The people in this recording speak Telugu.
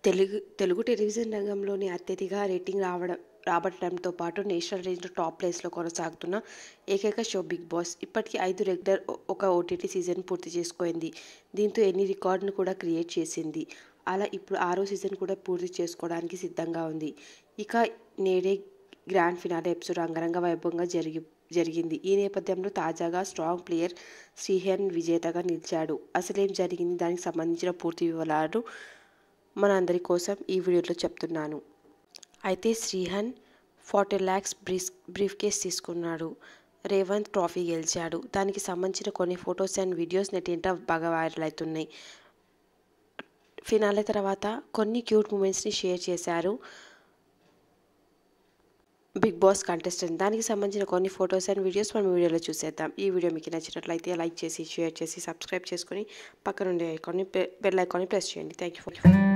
తెలుగు తెలుగు టెలివిజన్ రంగంలోని అత్యధిక రేటింగ్ రావడం రాబట్టడంతో పాటు నేషనల్ రేంజ్లో టాప్ ప్లేస్లో కొనసాగుతున్న ఏకైక షో బిగ్ బాస్ ఇప్పటికీ ఐదు రెగ్యులర్ ఒక ఓటీటీ సీజన్ పూర్తి చేసుకుంది దీంతో ఎన్ని రికార్డును కూడా క్రియేట్ చేసింది అలా ఇప్పుడు ఆరో సీజన్ కూడా పూర్తి చేసుకోవడానికి సిద్ధంగా ఉంది ఇక నేడే గ్రాండ్ ఫినాలే ఎపిసోడ్ అంగరంగ వైభవంగా జరిగి జరిగింది ఈ నేపథ్యంలో తాజాగా స్ట్రాంగ్ ప్లేయర్ శ్రీహన్ విజేతగా నిలిచాడు అసలేం జరిగింది దానికి సంబంధించిన పూర్తి వివరాలు మన అందరి కోసం ఈ వీడియోలో చెప్తున్నాను అయితే శ్రీహన్ ఫార్టీ ల్యాక్స్ బ్రీస్ బ్రీఫ్ కేస్ తీసుకున్నాడు రేవంత్ ట్రోఫీ గెలిచాడు దానికి సంబంధించిన కొన్ని ఫొటోస్ అండ్ వీడియోస్ నెట్టింట బాగా వైరల్ అవుతున్నాయి ఫినాలే తర్వాత కొన్ని క్యూట్ మూమెంట్స్ని షేర్ చేశారు బిగ్ బాస్ కంటెస్టెంట్ దానికి సంబంధించిన కొన్ని ఫొటోస్ అండ్ వీడియోస్ మనం వీడియోలో చూసేద్దాం ఈ వీడియో మీకు నచ్చినట్లయితే లైక్ చేసి షేర్ చేసి సబ్స్క్రైబ్ చేసుకొని పక్కనుండే ఐకాన్ని బెల్ ఐకాన్ని ప్రెస్ చేయండి థ్యాంక్ యూ ఫర్